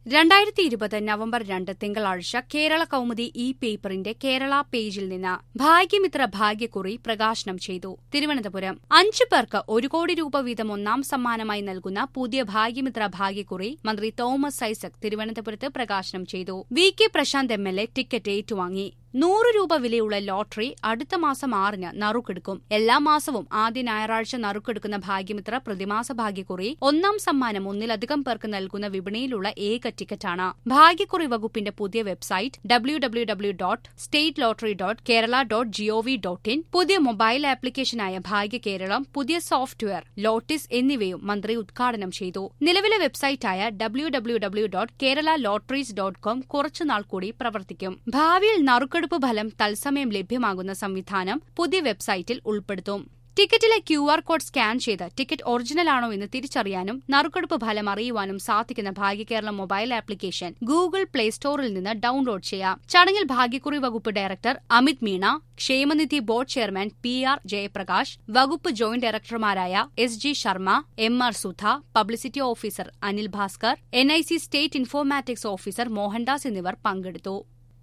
രണ്ടായിരത്തി ഇരുപത് നവംബർ രണ്ട് തിങ്കളാഴ്ച കേരള കൗമുദി ഇ പേപ്പറിന്റെ കേരള പേജിൽ നിന്ന് ഭാഗ്യമിത്ര ഭാഗ്യക്കുറി പ്രകാശനം ചെയ്തു തിരുവനന്തപുരം അഞ്ചു പേർക്ക് ഒരു കോടി രൂപ വീതം ഒന്നാം സമ്മാനമായി നൽകുന്ന പുതിയ ഭാഗ്യമിത്ര ഭാഗ്യക്കുറി മന്ത്രി തോമസ് ഐസക് തിരുവനന്തപുരത്ത് പ്രകാശനം ചെയ്തു V K Prashanth M L A ticket ഏറ്റുവാങ്ങി നൂറ് രൂപ വിലയുള്ള ലോട്ടറി അടുത്ത മാസം ആറിന് നറുക്കെടുക്കും എല്ലാ മാസവും ആദ്യ ഞായറാഴ്ച നറുക്കെടുക്കുന്ന ഭാഗ്യമിത്ര പ്രതിമാസ ഭാഗ്യക്കുറി ഒന്നാം സമ്മാനം ഒന്നിലധികം പേർക്ക് നൽകുന്ന വിപണിയിലുള്ള ഏക ടിക്കറ്റാണ് ഭാഗ്യക്കുറി വകുപ്പിന്റെ പുതിയ website W W W dot state lottery dot Kerala dot GOV dot in പുതിയ മൊബൈൽ ആപ്ലിക്കേഷനായ ഭാഗ്യ കേരളം പുതിയ സോഫ്റ്റ്വെയർ ലോട്ടിസ് എന്നിവയും മന്ത്രി ഉദ്ഘാടനം ചെയ്തു നിലവിലെ വെബ്സൈറ്റായ W W W dot Kerala lotteries dot com കുറച്ചുനാൾ കൂടി പ്രവർത്തിക്കും ഭാവിയിൽ നറുക്കെടുപ്പ് ഫലം തത്സമയം ലഭ്യമാകുന്ന സംവിധാനം പുതിയ വെബ്സൈറ്റിൽ ഉൾപ്പെടുത്തും ടിക്കറ്റിലെ ക്യു ആർ കോഡ് സ്കാൻ ചെയ്ത് ടിക്കറ്റ് ഒറിജിനൽ ആണോ എന്ന് തിരിച്ചറിയാനും നറുക്കെടുപ്പ് ഫലം അറിയുവാനും സാധിക്കുന്ന Bhagyakeralam mobile application Google Play സ്റ്റോറിൽ നിന്ന് ഡൌൺലോഡ് ചെയ്യാം ചടങ്ങിൽ ഭാഗ്യക്കുറി വകുപ്പ് ഡയറക്ടർ അമിത് മീണ ക്ഷേമനിധി board chairman P R Jayaprakash വകുപ്പ് ജോയിന്റ് ഡയറക്ടർമാരായ S G Sharma M R Sudha publicity officer Anil Bhaskar N I C state informatics officer Mohandas എന്നിവർ പങ്കെടുത്തു